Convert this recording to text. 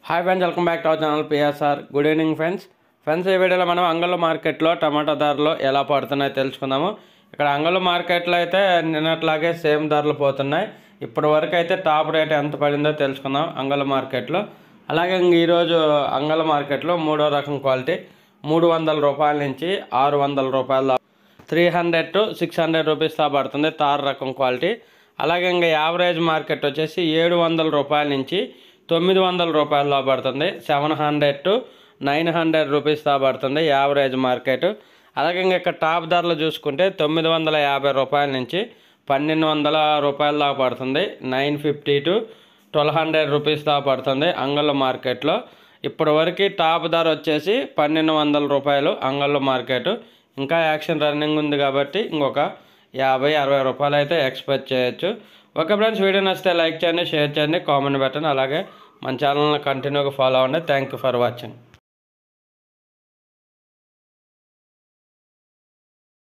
hi friends welcome back to our channel PSR good evening friends friends ఈ వీడియోలో మనం అంగళ మార్కెట్లో టమాటా ధరలు ఎలా పడుతున్నాయో తెలుసుకుందాము ఇక్కడ అంగళ మార్కెట్లో అయితే నిన్నట్లాగే సేమ్ ధరలు పోతున్నాయి ఇప్పటి వరకు అయితే టాప్ రేట్ ఎంత పడిందో తెలుసుకుందాం అంగళ మార్కెట్లో అలాగే ఇంక ఈరోజు అంగళ మార్కెట్లో మూడో రకం క్వాలిటీ మూడు వందల రూపాయల నుంచి ఆరు వందల రూపాయల దాకా three hundred to six hundred rupees దా పడుతుంది తార్ రకం క్వాలిటీ అలాగే ఇంకా యావరేజ్ మార్కెట్ వచ్చేసి ఏడు వందల రూపాయల నుంచి తొమ్మిది వందల రూపాయల పడుతుంది seven hundred to nine hundred rupees దా పడుతుంది యావరేజ్ మార్కెట్ అలాగే ఇంకా ఇక్కడ టాప్ ధరలు చూసుకుంటే తొమ్మిది వందల యాభై రూపాయల నుంచి పన్నెండు వందల రూపాయల దాకా పడుతుంది nine fifty to twelve hundred rupees దాకా పడుతుంది అంగళ్ళ మార్కెట్లో ఇప్పటి వరకు టాప్ ధర వచ్చేసి పన్నెండు వందల రూపాయలు అంగళ్ళ మార్కెట్ ఇంకా యాక్షన్ రన్నింగ్ ఉంది కాబట్టి ఇంకొక యాభై అరవై రూపాయలు అయితే ఎక్స్పెక్ట్ చేయొచ్చు ఓకే ఫ్రెండ్స్ వీడియో నచ్చితే లైక్ చేయండి షేర్ చేయండి కామెంట్ పెట్టండి అలాగే మన ఛానల్ని కంటిన్యూగా ఫాలో అవ్వండి థ్యాంక్ యూ ఫర్ వాచింగ్